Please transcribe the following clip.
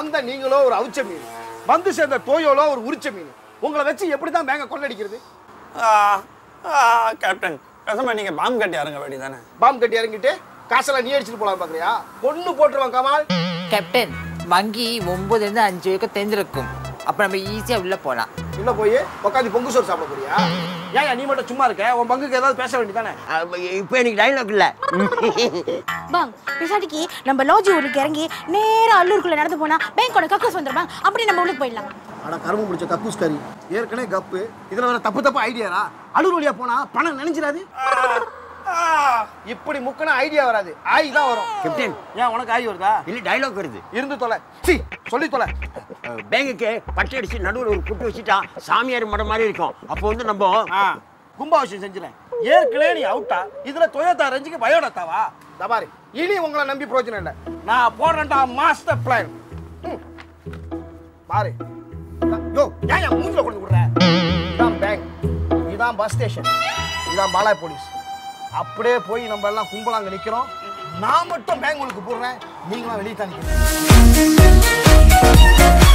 வந்த நீங்களோ ஒரு அவிச்ச மீன் வந்து சேர்ந்த தோயோலோ ஒரு உரிச்ச மீன் உங்களை வச்சு எப்படி தான் பேங்க கொள்ளடிக்கிறது ஆ, ஆ, கேப்டன் பேசாம நீங்க பாம்பு கட்டி இறங்க வேண்டியதானே பாம்பு கட்டி இறங்கிட்டு காசெல்லாம் நீ அடிச்சுட்டு போலாம் பாக்குறியா பொண்ணு போட்டுருவான் கமால் கேப்டன் வங்கி ஒன்பதுலேருந்து அஞ்சு வரைக்கும் தெரிஞ்சிருக்கும் அப்போ நம்ம ஈஸியாக உள்ளே போகலாம் உள்ள போய் உட்காந்து பொங்கு சோறு சாப்பிட போறியா ஏன் நீ மட்டும் சும்மா இருக்க உன் பங்குக்கு ஏதாவது பேச வேண்டியதானே இப்போ எனக்கு டைலாக் இல்ல பாங் பிசாட்டிக்கு நம்ம லோஜி ஊருக்கு இறங்கி நேரா அல்லூருக்குள்ள நடந்து போனா பேங்கோட கக்கூஸ் வந்துருப்பாங்க அப்படி நம்ம உள்ளுக்கு போயிடலாம் அட கரும்பு பிடிச்ச கக்கூஸ் கறி ஏற்கனவே கப்பு இதுல வேற தப்பு தப்பு ஐடியாரா அழுர் வழியா போனா பணம் நினைச்சிடாது இப்படி முக்கின ஐடியா வராது ஆய் தான் வரும் கேப்டன் ஏன் உனக்கு ஆய் வருதா இல்ல டைலாக் வருது இருந்து தொலை சி சொல்லி தொலை பேங்குக்கு பட்டை அடிச்சு நடுவில் ஒரு குட்டு வச்சுட்டா சாமியார் மடம் மாதிரி இருக்கும் அப்போ வந்து நம்ம ஆ, கும்பாபிஷேகம் செஞ்சிடறேன் ஏற்கனவே நீ அவுட்டா இதுல டொயோட்டா ரேஞ்சுக்கு பயோடத்தாவா தபாரி இனி உங்களை நம்பி பிரயோஜனம் இல்லை நான் போடுறேன்டா மாஸ்டர் பிளான் பாரு யோ ஏன் என் மூஞ்சில கொண்டு விடுற இதான் பேங்க் இதான் பஸ் ஸ்டேஷன் இதான் பாலாய் போலீஸ் அப்படியே போய் நம்ம எல்லாம் கும்பலா அங்க நிக்கிறோம் நான் மட்டும் பேங்க் உங்களுக்கு போடுறேன் நீங்களும் வெளியே தான் நிக்கிறீங்க